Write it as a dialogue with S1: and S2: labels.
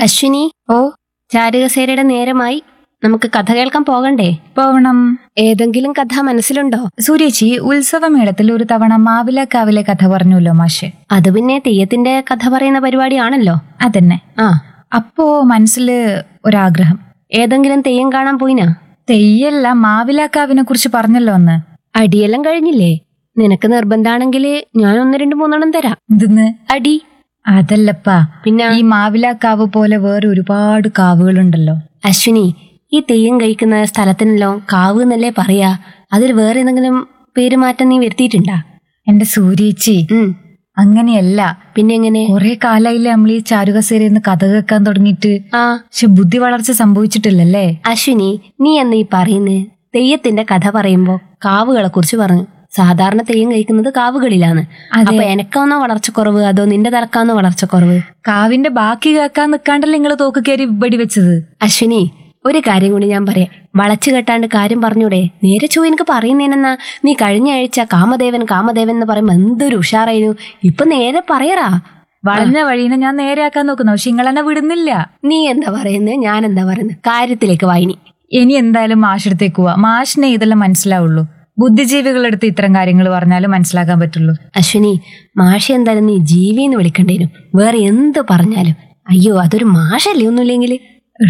S1: അശ്വിനി
S2: ഓ
S1: ചാരുകസേരയുടെ നേരമായി നമുക്ക് കഥ കേൾക്കാൻ പോകണ്ടേ
S2: പോവണം
S1: ഏതെങ്കിലും കഥ മനസ്സിലുണ്ടോ
S2: സൂര്യേച്ചി ഉത്സവമേളത്തിൽ ഒരു തവണ മാവിലക്കാവിലെ കഥ പറഞ്ഞല്ലോ മാഷെ
S1: അത് പിന്നെ തെയ്യത്തിന്റെ കഥ പറയുന്ന പരിപാടിയാണല്ലോ
S2: അതന്നെ
S1: ആ
S2: അപ്പോ മനസ്സില് ഒരാഗ്രഹം
S1: ഏതെങ്കിലും തെയ്യം കാണാൻ പോയിനാ
S2: തെയ്യല്ല മാവിലക്കാവിനെ കുറിച്ച് പറഞ്ഞല്ലോ അന്ന്
S1: അടിയെല്ലാം കഴിഞ്ഞില്ലേ നിനക്ക് നിർബന്ധാണെങ്കിൽ ഞാൻ ഒന്ന് രണ്ട് മൂന്നെണ്ണം തരാം
S2: എന്തെന്ന്
S1: അടി
S2: അതല്ലപ്പാ
S1: പിന്നെ
S2: ഈ മാവിലക്കാവ് പോലെ വേറെ ഒരുപാട് കാവുകളുണ്ടല്ലോ
S1: അശ്വിനി ഈ തെയ്യം കഴിക്കുന്ന സ്ഥലത്തിനല്ലോ കാവ് എന്നല്ലേ പറയാ അതിൽ വേറെ എന്തെങ്കിലും പേര് മാറ്റം നീ വരുത്തിയിട്ടുണ്ടാ
S2: എന്റെ സൂര്യേച്ചി
S1: ഉം
S2: അങ്ങനെയല്ല
S1: പിന്നെ എങ്ങനെ
S2: കുറെ കാലായില്ലേ നമ്മൾ ഈ ചാരുകസേരന്ന് കഥ കേൾക്കാൻ തുടങ്ങിയിട്ട്
S1: ആ
S2: പക്ഷെ ബുദ്ധി വളർച്ച സംഭവിച്ചിട്ടില്ലല്ലേ
S1: അശ്വിനി നീ എന്ന് ഈ പറയുന്നേ തെയ്യത്തിന്റെ കഥ പറയുമ്പോ കാവുകളെ കുറിച്ച് പറഞ്ഞു സാധാരണ തെയ്യം കഴിക്കുന്നത് കാവുകളിലാണ്
S2: അതെ.
S1: അപ്പൊ എനക്കാന്നോ വളർച്ചക്കുറവ് അതോ നിന്റെ തലക്കാന്നോ വളർച്ചക്കുറവ്
S2: കാവിന്റെ ബാക്കി കേൾക്കാൻ നിൽക്കാണ്ടല്ലേ നിങ്ങൾ തോക്ക് കയറി വെടി വെച്ചത്
S1: അശ്വിനി ഒരു കാര്യം കൂടി ഞാൻ പറയാം വളച്ചു കെട്ടാണ്ട് കാര്യം പറഞ്ഞൂടെ നേരെ ചോ എനിക്ക് പറയുന്നേനെന്നാ നീ കഴിഞ്ഞ ആഴ്ച കാമദേവൻ കാമദേവൻ എന്ന് പറയുമ്പോ എന്തൊരു ഉഷാറായിരുന്നു ഇപ്പൊ നേരെ പറയറാ
S2: വളഞ്ഞ വഴീനെ ഞാൻ നേരെയാക്കാൻ നോക്കുന്നു പക്ഷെ നിങ്ങളെന്നെ വിടുന്നില്ല
S1: നീ എന്താ പറയുന്നത് ഞാൻ എന്താ പറയുന്നത് കാര്യത്തിലേക്ക് വായിനി
S2: ഇനി എന്തായാലും മാഷെടുത്തേക്ക് പോവാ മാഷിനെ ഇതെല്ലാം മനസ്സിലാവുള്ളൂ ബുദ്ധിജീവികളെടുത്ത് ഇത്തരം കാര്യങ്ങൾ പറഞ്ഞാലും മനസ്സിലാക്കാൻ പറ്റുള്ളൂ
S1: അശ്വിനി മാഷ എന്തായാലും നീ ജീവിന്ന് വിളിക്കണ്ടേനും വേറെ എന്ത് പറഞ്ഞാലും അയ്യോ അതൊരു മാഷല്ലേ ഒന്നുമില്ലെങ്കിൽ